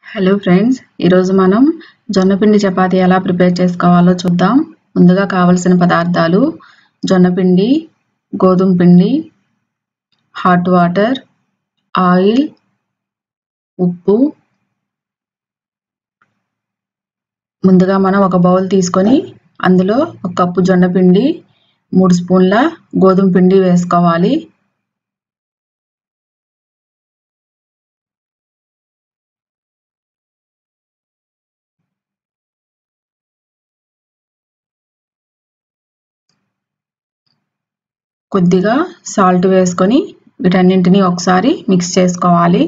hello friends ఈరోజు మనం జొన్నపిండి చపాతీ ఎలా ప్రిపేర్ చేసుకోవాలో చూద్దాం ముందుగా కావలసిన పదార్థాలు జొన్నపిండి గోధుమ పిండి హాట్ వాటర్ ఆయిల్ ఉప్పు ముందుగా మనం ఒక బౌల్ తీసుకొని అందులో ఒక కప్పు జొన్నపిండి మూడు స్పూన్ల గోధుమ పిండి వేసుకోవాలి కొద్దిగా సాల్ట్ వేసుకొని వీటన్నింటినీ ఒకసారి మిక్స్ చేసుకోవాలి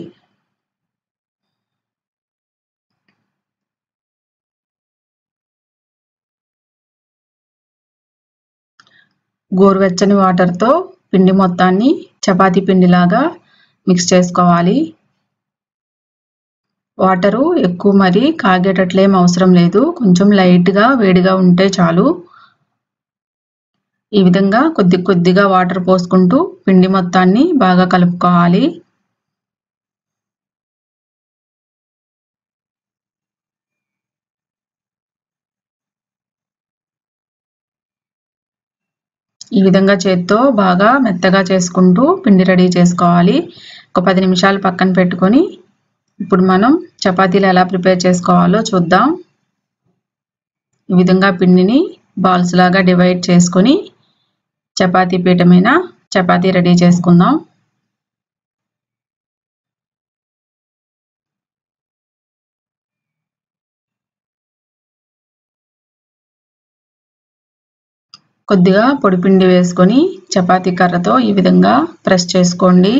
గోరువెచ్చని వాటర్తో పిండి మొత్తాన్ని చపాతీ పిండిలాగా మిక్స్ చేసుకోవాలి వాటరు ఎక్కువ మరి కాగేటట్లేం అవసరం లేదు కొంచెం లైట్గా వేడిగా ఉంటే చాలు ఈ విధంగా కొద్ది కొద్దిగా వాటర్ పోసుకుంటూ పిండి మొత్తాన్ని బాగా కలుపుకోవాలి ఈ విధంగా చేత్తో బాగా మెత్తగా చేసుకుంటూ పిండి రెడీ చేసుకోవాలి ఒక పది నిమిషాలు పక్కన పెట్టుకొని ఇప్పుడు మనం చపాతీలు ఎలా ప్రిపేర్ చేసుకోవాలో చూద్దాం ఈ విధంగా పిండిని బాల్స్ లాగా డివైడ్ చేసుకొని చపాతీ పీట మీద చపాతీ రెడీ చేసుకుందాం కొద్దిగా పొడిపిండి వేసుకొని చపాతీ కర్రతో ఈ విధంగా ప్రెస్ చేసుకోండి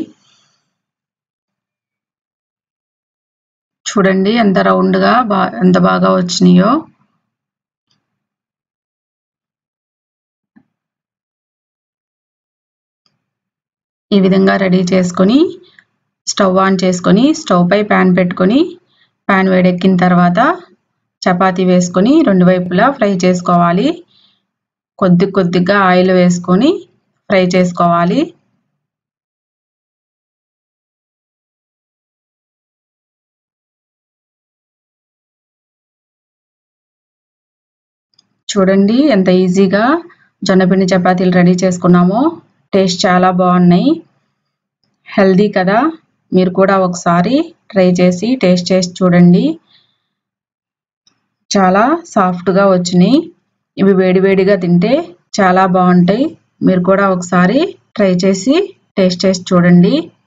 చూడండి ఎంత రౌండ్గా బా ఎంత బాగా వచ్చినాయో ఈ విధంగా రెడీ చేసుకొని స్టవ్ ఆన్ చేసుకొని స్టవ్ పై ప్యాన్ పెట్టుకొని ప్యాన్ వేడెక్కిన తర్వాత చపాతీ వేసుకొని రెండు వైపులా ఫ్రై చేసుకోవాలి కొద్ది కొద్దిగా ఆయిల్ వేసుకొని ఫ్రై చేసుకోవాలి చూడండి ఎంత ఈజీగా జొన్నపిండి చపాతీలు రెడీ చేసుకున్నామో టేస్ట్ చాలా బాగున్నాయి హెల్దీ కదా మీరు కూడా ఒకసారి ట్రై చేసి టేస్ట్ చేసి చూడండి చాలా సాఫ్ట్గా వచ్చినాయి ఇవి వేడివేడిగా తింటే చాలా బాగుంటాయి మీరు కూడా ఒకసారి ట్రై చేసి టేస్ట్ చేసి చూడండి